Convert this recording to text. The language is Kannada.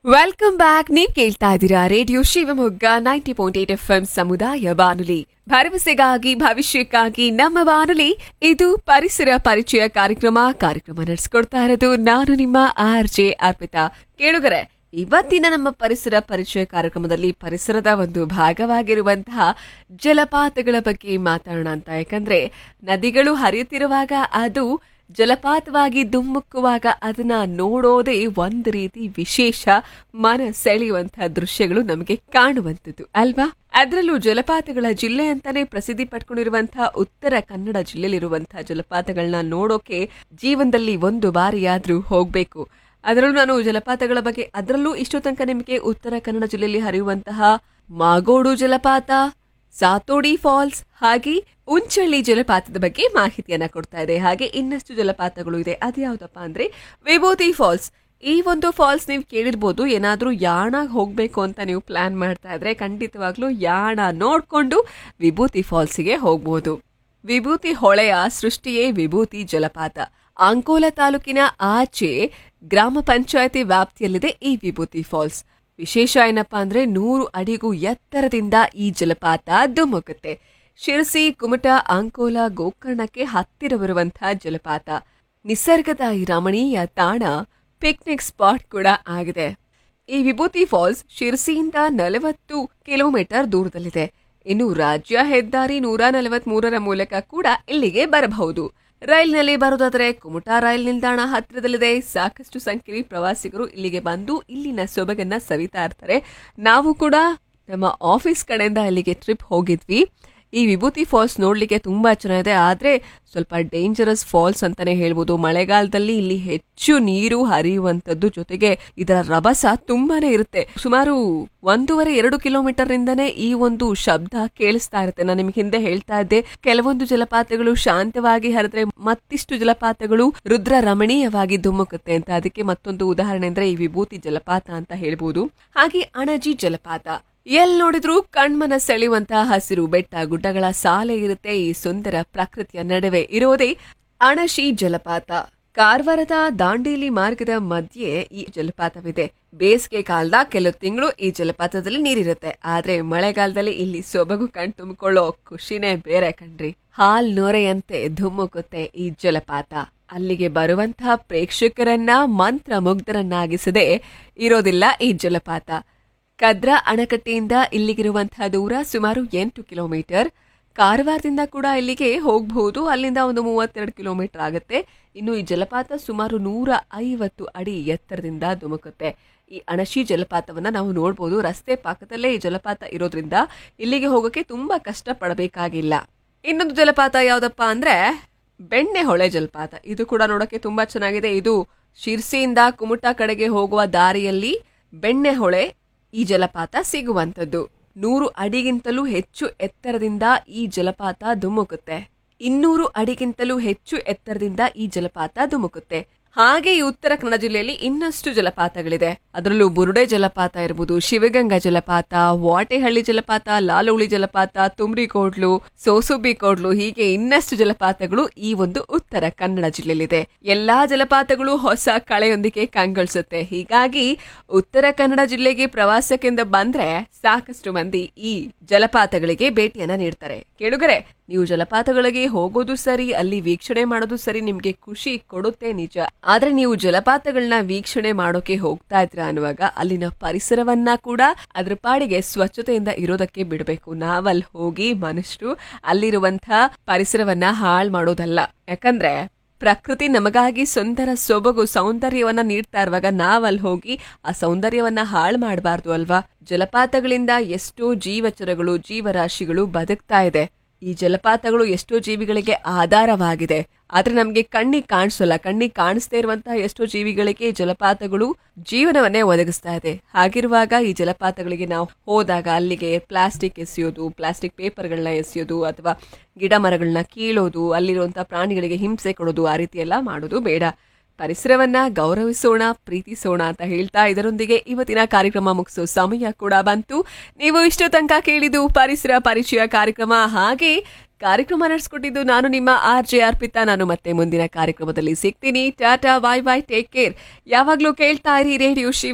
ವೆಲ್ಕಮ್ ಬ್ಯಾಕ್ ನೀವ್ ಕೇಳ್ತಾ ಇದ್ದೀರಾ radio Shivamogga ninety point eight F M ಸಮುದಾಯ ಬಾನುಲಿ ಭರವಸೆಗಾಗಿ ಭವಿಷ್ಯಕ್ಕಾಗಿ ನಮ್ಮ ಬಾನುಲಿ ಇದು ಪರಿಸರ ಪರಿಚಯ ಕಾರ್ಯಕ್ರಮ ಕಾರ್ಯಕ್ರಮ ನಡೆಸ್ಕೊಡ್ತಾ ಇರೋದು ನಾನು ನಿಮ್ಮ ಆರ್ ಜೆ ಅರ್ಪಿತಾ ಕೇಳುಗರೆ ಇವತ್ತಿನ ನಮ್ಮ ಪರಿಸರ ಪರಿಚಯ ಕಾರ್ಯಕ್ರಮದಲ್ಲಿ ಪರಿಸರದ ಒಂದು ಭಾಗವಾಗಿರುವಂತಹ ಜಲಪಾತಗಳ ಬಗ್ಗೆ ಮಾತಾಡೋಣ ಅಂತ ಯಾಕಂದ್ರೆ ನದಿಗಳು ಹರಿಯುತ್ತಿರುವಾಗ ಅದು ಜಲಪಾತವಾಗಿ ದುಮ್ಮುಕ್ಕುವಾಗ ಅದನ್ನ ನೋಡೋದೇ ಒಂದು ರೀತಿ ವಿಶೇಷ ಮನ ಸೆಳೆಯುವಂತಹ ದೃಶ್ಯಗಳು ನಮಗೆ ಕಾಣುವಂಥದ್ದು ಅಲ್ವಾ ಅದರಲ್ಲೂ ಜಲಪಾತಗಳ ಜಿಲ್ಲೆ ಅಂತಾನೆ ಪ್ರಸಿದ್ಧಿ ಪಡ್ಕೊಂಡಿರುವಂತಹ ಉತ್ತರ ಕನ್ನಡ ಜಿಲ್ಲೆಯಲ್ಲಿರುವಂತಹ ಜಲಪಾತಗಳನ್ನ ನೋಡೋಕೆ ಜೀವನದಲ್ಲಿ ಒಂದು ಬಾರಿಯಾದ್ರೂ ಹೋಗ್ಬೇಕು ಅದರಲ್ಲೂ ನಾನು ಜಲಪಾತಗಳ ಬಗ್ಗೆ ಅದರಲ್ಲೂ ಇಷ್ಟು ತನಕ ನಿಮಗೆ ಉತ್ತರ ಕನ್ನಡ ಜಿಲ್ಲೆಯಲ್ಲಿ ಹರಿಯುವಂತಹ ಮಾಗೋಡು ಜಲಪಾತ ಸಾತೋಡಿ ಫಾಲ್ಸ್ ಹಾಗೆ ಉಂಚಳ್ಳಿ ಜಲಪಾತದ ಬಗ್ಗೆ ಮಾಹಿತಿಯನ್ನ ಕೊಡ್ತಾ ಇದೆ ಹಾಗೆ ಇನ್ನಷ್ಟು ಜಲಪಾತಗಳು ಇದೆ ಅದ್ಯಾವ್ದಪ್ಪ ಅಂದ್ರೆ ವಿಭೂತಿ ಫಾಲ್ಸ್ ಈ ಒಂದು ಫಾಲ್ಸ್ ನೀವು ಕೇಳಿರ್ಬೋದು ಏನಾದ್ರೂ ಯಾಣ ಹೋಗ್ಬೇಕು ಅಂತ ನೀವು ಪ್ಲಾನ್ ಮಾಡ್ತಾ ಇದ್ರೆ ಖಂಡಿತವಾಗ್ಲೂ ಯಾಣ ನೋಡ್ಕೊಂಡು ವಿಭೂತಿ ಫಾಲ್ಸ್ಗೆ ಹೋಗ್ಬೋದು ವಿಭೂತಿ ಹೊಳೆಯ ಸೃಷ್ಟಿಯೇ ವಿಭೂತಿ ಜಲಪಾತ ಅಂಕೋಲ ತಾಲೂಕಿನ ಆಚೆ ಗ್ರಾಮ ಪಂಚಾಯತಿ ವ್ಯಾಪ್ತಿಯಲ್ಲಿದೆ ಈ ವಿಭೂತಿ ಫಾಲ್ಸ್ ವಿಶೇಷ ಏನಪ್ಪಾ ಅಂದ್ರೆ ನೂರು ಅಡಿಗೂ ಎತ್ತರದಿಂದ ಈ ಜಲಪಾತ ಧುಮುಕುತ್ತೆ ಶಿರಸಿ ಕುಮಟ ಅಂಕೋಲ ಗೋಕರ್ಣಕ್ಕೆ ಹತ್ತಿರವಿರುವಂತಹ ಜಲಪಾತ ನಿಸರ್ಗದ ಈ ರಮಣೀಯ ತಾಣ ಪಿಕ್ನಿಕ್ ಸ್ಪಾಟ್ ಕೂಡ ಆಗಿದೆ ಈ ವಿಭೂತಿ ಫಾಲ್ಸ್ ಶಿರಸಿಯಿಂದ ನಲವತ್ತು ಕಿಲೋಮೀಟರ್ ದೂರದಲ್ಲಿದೆ ಇನ್ನು ರಾಜ್ಯ ಹೆದ್ದಾರಿ ನೂರ ನಲವತ್ತ್ ಮೂರರ ಮೂಲಕ ಕೂಡ ಇಲ್ಲಿಗೆ ಬರಬಹುದು ರೈಲ್ನಲ್ಲಿ ಬರೋದಾದ್ರೆ ಕುಮಟಾ ರೈಲ್ ನಿಲ್ದಾಣ ಹತ್ತಿರದಲ್ಲಿದೆ ಸಾಕಷ್ಟು ಸಂಖ್ಯೆಯಲ್ಲಿ ಪ್ರವಾಸಿಗರು ಇಲ್ಲಿಗೆ ಬಂದು ಇಲ್ಲಿನ ಸೊಬಗನ್ನ ಸವಿತಾ ಇರ್ತಾರೆ ನಾವು ಕೂಡ ನಮ್ಮ ಆಫೀಸ್ ಕಡೆಯಿಂದ ಇಲ್ಲಿಗೆ ಟ್ರಿಪ್ ಹೋಗಿದ್ವಿ ಈ ವಿಭೂತಿ ಫಾಲ್ಸ್ ನೋಡ್ಲಿಕ್ಕೆ ತುಂಬಾ ಚೆನ್ನಾಗಿದೆ ಆದ್ರೆ ಸ್ವಲ್ಪ ಡೇಂಜರಸ್ ಫಾಲ್ಸ್ ಅಂತಾನೆ ಹೇಳ್ಬೋದು ಮಳೆಗಾಲದಲ್ಲಿ ಇಲ್ಲಿ ಹೆಚ್ಚು ನೀರು ಹರಿಯುವಂತದ್ದು ಜೊತೆಗೆ ಇದರ ರಭಸ ತುಂಬಾನೇ ಇರುತ್ತೆ ಸುಮಾರು ಒಂದೂವರೆ ಎರಡು ಕಿಲೋಮೀಟರ್ ನಿಂದನೇ ಈ ಒಂದು ಶಬ್ದ ಕೇಳಿಸ್ತಾ ಇರುತ್ತೆ ನಾನು ನಿಮ್ಗೆ ಹಿಂದೆ ಹೇಳ್ತಾ ಇದ್ದೆ ಕೆಲವೊಂದು ಜಲಪಾತಗಳು ಶಾಂತವಾಗಿ ಹರಿದ್ರೆ ಮತ್ತಿಷ್ಟು ಜಲಪಾತಗಳು ರುದ್ರ ರಮಣೀಯವಾಗಿ ಧುಮ್ಮುಕುತ್ತೆ ಅಂತ ಅದಕ್ಕೆ ಮತ್ತೊಂದು ಉದಾಹರಣೆ ಅಂದ್ರೆ ಈ ವಿಭೂತಿ ಜಲಪಾತ ಅಂತ ಹೇಳ್ಬೋದು ಹಾಗೆ ಅಣಜಿ ಜಲಪಾತ ಎಲ್ ನೋಡಿದ್ರು ಕಣ್ಮನ ಸೆಳೆಯುವಂತಹ ಹಸಿರು ಬೆಟ್ಟ ಗುಡ್ಡಗಳ ಸಾಲೆ ಇರುತ್ತೆ ಈ ಸುಂದರ ಪ್ರಕೃತಿಯ ನಡುವೆ ಇರೋದೇ ಅಣಶಿ ಜಲಪಾತ ಕಾರವಾರದ ದಾಂಡೇಲಿ ಮಾರ್ಗದ ಮಧ್ಯೆ ಈ ಜಲಪಾತವಿದೆ ಬೇಸಿಗೆ ಕಾಲದ ಕೆಲವು ತಿಂಗಳು ಈ ಜಲಪಾತದಲ್ಲಿ ನೀರಿರುತ್ತೆ ಆದ್ರೆ ಮಳೆಗಾಲದಲ್ಲಿ ಇಲ್ಲಿ ಸೊಬಗು ಕಣ್ ತುಂಬಿಕೊಳ್ಳೋ ಖುಷಿನೇ ಬೇರೆ ಕಣ್ರಿ ಹಾಲ್ ನೊರೆಯಂತೆ ಧುಮ್ಮುಕುತ್ತೆ ಈ ಜಲಪಾತ ಅಲ್ಲಿಗೆ ಬರುವಂತಹ ಪ್ರೇಕ್ಷಕರನ್ನ ಮಂತ್ರ ಮುಗ್ಧರನ್ನಾಗಿಸದೆ ಇರೋದಿಲ್ಲ ಈ ಜಲಪಾತ ಕದ್ರಾ ಅಣೆಕಟ್ಟೆಯಿಂದ ಇಲ್ಲಿಗಿರುವಂತಹ ದೂರ ಸುಮಾರು ಎಂಟು ಕಿಲೋಮೀಟರ್ ಕಾರವಾರದಿಂದ ಕೂಡ ಇಲ್ಲಿಗೆ ಹೋಗಬಹುದು ಅಲ್ಲಿಂದ ಒಂದು ಮೂವತ್ತೆರಡು ಕಿಲೋಮೀಟರ್ ಆಗುತ್ತೆ ಇನ್ನು ಈ ಜಲಪಾತ ಸುಮಾರು ನೂರ ಐವತ್ತು ಅಡಿ ಎತ್ತರದಿಂದ ಧುಮುಕುತ್ತೆ ಈ ಅಣಶಿ ಜಲಪಾತವನ್ನ ನಾವು ನೋಡ್ಬೋದು ರಸ್ತೆ ಪಕ್ಕದಲ್ಲೇ ಈ ಜಲಪಾತ ಇರೋದ್ರಿಂದ ಇಲ್ಲಿಗೆ ಹೋಗೋಕೆ ತುಂಬಾ ಕಷ್ಟ ಪಡಬೇಕಾಗಿಲ್ಲ ಇನ್ನೊಂದು ಜಲಪಾತ ಯಾವ್ದಪ್ಪ ಅಂದ್ರೆ ಬೆಣ್ಣೆ ಹೊಳೆ ಜಲಪಾತ ಇದು ಕೂಡ ನೋಡಕ್ಕೆ ತುಂಬಾ ಚೆನ್ನಾಗಿದೆ ಇದು ಶಿರ್ಸಿಯಿಂದ ಕುಮಟಾ ಕಡೆಗೆ ಹೋಗುವ ದಾರಿಯಲ್ಲಿ ಬೆಣ್ಣೆ ಹೊಳೆ ಈ ಜಲಪಾತ ಸಿಗುವಂಥದ್ದು ನೂರು ಅಡಿಗಿಂತಲೂ ಹೆಚ್ಚು ಎತ್ತರದಿಂದ ಈ ಜಲಪಾತ ಧುಮುಕುತ್ತೆ ಇನ್ನೂರು ಅಡಿಗಿಂತಲೂ ಹೆಚ್ಚು ಎತ್ತರದಿಂದ ಈ ಜಲಪಾತ ಧುಮುಕುತ್ತೆ ಹಾಗೆ ಈ ಉತ್ತರ ಕನ್ನಡ ಜಿಲ್ಲೆಯಲ್ಲಿ ಇನ್ನಷ್ಟು ಜಲಪಾತಗಳಿದೆ ಅದರಲ್ಲೂ ಬುರುಡೆ ಜಲಪಾತ ಇರ್ಬೋದು ಶಿವಗಂಗಾ ಜಲಪಾತ ವಾಟೆಹಳ್ಳಿ ಜಲಪಾತ ಲಾಲುಳಿ ಜಲಪಾತ ತುಮ್ರಿಕೋಡ್ಲು ಸೋಸುಬಿ ಕೋಡ್ಲು ಹೀಗೆ ಇನ್ನಷ್ಟು ಜಲಪಾತಗಳು ಈ ಒಂದು ಉತ್ತರ ಕನ್ನಡ ಜಿಲ್ಲೆಯಲ್ಲಿದೆ ಎಲ್ಲಾ ಜಲಪಾತಗಳು ಹೊಸ ಕಳೆಯೊಂದಿಗೆ ಕಂಗೊಳಿಸುತ್ತೆ ಹೀಗಾಗಿ ಉತ್ತರ ಕನ್ನಡ ಜಿಲ್ಲೆಗೆ ಪ್ರವಾಸಕ್ಕೆಂದು ಬಂದ್ರೆ ಸಾಕಷ್ಟು ಮಂದಿ ಈ ಜಲಪಾತಗಳಿಗೆ ಭೇಟಿಯನ್ನ ನೀಡ್ತಾರೆ ಕೇಳುಗರೆ ನೀವು ಜಲಪಾತಗಳಿಗೆ ಹೋಗೋದು ಸರಿ ಅಲ್ಲಿ ವೀಕ್ಷಣೆ ಮಾಡೋದು ಸರಿ ನಿಮ್ಗೆ ಖುಷಿ ಕೊಡುತ್ತೆ ನಿಜ ಆದ್ರೆ ನೀವು ಜಲಪಾತಗಳನ್ನ ವೀಕ್ಷಣೆ ಮಾಡೋಕೆ ಹೋಗ್ತಾ ಇದ್ರ ಅನ್ನುವಾಗ ಅಲ್ಲಿನ ಪರಿಸರವನ್ನ ಕೂಡ ಅದ್ರ ಪಾಡಿಗೆ ಸ್ವಚ್ಛತೆಯಿಂದ ಇರೋದಕ್ಕೆ ಬಿಡಬೇಕು ನಾವಲ್ಲಿ ಹೋಗಿ ಮನುಷ್ಯರು ಅಲ್ಲಿರುವಂತ ಪರಿಸರವನ್ನ ಹಾಳು ಮಾಡೋದಲ್ಲ ಯಾಕಂದ್ರೆ ಪ್ರಕೃತಿ ನಮಗಾಗಿ ಸುಂದರ ಸೊಬಗು ಸೌಂದರ್ಯವನ್ನ ನೀಡ್ತಾ ಇರುವಾಗ ನಾವಲ್ಲಿ ಹೋಗಿ ಆ ಸೌಂದರ್ಯವನ್ನ ಹಾಳು ಮಾಡಬಾರ್ದು ಅಲ್ವಾ ಜಲಪಾತಗಳಿಂದ ಎಷ್ಟೋ ಜೀವಚರಗಳು ಜೀವರಾಶಿಗಳು ಬದುಕ್ತಾ ಇದೆ ಈ ಜಲಪಾತಗಳು ಎಷ್ಟೋ ಜೀವಿಗಳಿಗೆ ಆಧಾರವಾಗಿದೆ ಆದ್ರೆ ನಮ್ಗೆ ಕಣ್ಣಿಗೆ ಕಾಣಿಸಲ್ಲ ಕಣ್ಣಿಗೆ ಕಾಣಿಸ್ದೇ ಇರುವಂತಹ ಎಷ್ಟೋ ಜೀವಿಗಳಿಗೆ ಈ ಜಲಪಾತಗಳು ಜೀವನವನ್ನೇ ಒದಗಿಸ್ತಾ ಇದೆ ಹಾಗಿರುವಾಗ ಈ ಜಲಪಾತಗಳಿಗೆ ನಾವು ಹೋದಾಗ ಅಲ್ಲಿಗೆ ಪ್ಲಾಸ್ಟಿಕ್ ಎಸೆಯೋದು ಪ್ಲಾಸ್ಟಿಕ್ ಪೇಪರ್ಗಳನ್ನ ಎಸೆಯೋದು ಅಥವಾ ಗಿಡ ಮರಗಳನ್ನ ಕೀಳೋದು ಅಲ್ಲಿರುವಂತಹ ಪ್ರಾಣಿಗಳಿಗೆ ಹಿಂಸೆ ಕೊಡೋದು ಆ ರೀತಿ ಎಲ್ಲ ಮಾಡೋದು ಬೇಡ ಪರಿಸರವನ್ನ ಗೌರವಿಸೋಣ ಪ್ರೀತಿಸೋಣ ಅಂತ ಹೇಳ್ತಾ ಇದರೊಂದಿಗೆ ಇವತ್ತಿನ ಕಾರ್ಯಕ್ರಮ ಮುಗಿಸೋ ಸಮಯ ಕೂಡ ಬಂತು ನೀವು ಇಷ್ಟು ತನಕ ಕೇಳಿದ್ದು ಪರಿಸರ ಪರಿಚಯ ಕಾರ್ಯಕ್ರಮ ಹಾಗೆ ಕಾರ್ಯಕ್ರಮ ನಡೆಸ್ಕೊಟ್ಟಿದ್ದು ನಾನು ನಿಮ್ಮ ಆರ್ ಜೆ ಅರ್ಪಿತಾ ನಾನು ಮತ್ತೆ ಮುಂದಿನ ಕಾರ್ಯಕ್ರಮದಲ್ಲಿ ಸಿಗ್ತೀನಿ tata bye bye take care ಯಾವಾಗ್ಲೂ ಕೇಳ್ತಾ ಇರಿ ರೇಡಿಯೋ ಶಿವ